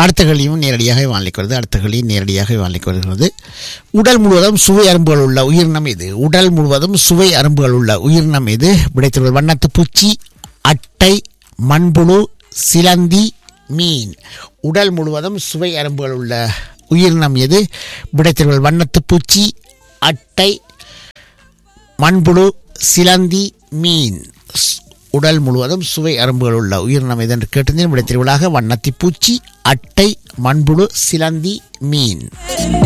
அடுத்த கேள்வியும் நேரடியாக வானிலைக்கு வருது அடுத்த கேள்வி நேரடியாக வானிலைக்கு வருகிறது உடல் முழுவதும் சுவை அரும்புகள் உள்ள உயிரினம் இது உடல் முழுவதும் சுவை அரும்புகள் உள்ள உயிரினம் இது விடைத்தருவது வண்ணத்து பூச்சி அட்டை மண்புழு சிலந்தி மீன் உடல் முழுவதும் சுவை அரும்புகள் உள்ள உயிரினம் எது விடைத்தருவது வண்ணத்து பூச்சி அட்டை மண்புழு சிலந்தி மீன் ஸ்- உடல் முழுவதும் சுவை அரும்புகள் உள்ள உயிரினம் எது என்று கேட்டிருந்தேன் விடை திருவிழாக வண்ணத்தி பூச்சி அட்டை மண்புழு சிலந்தி மீன்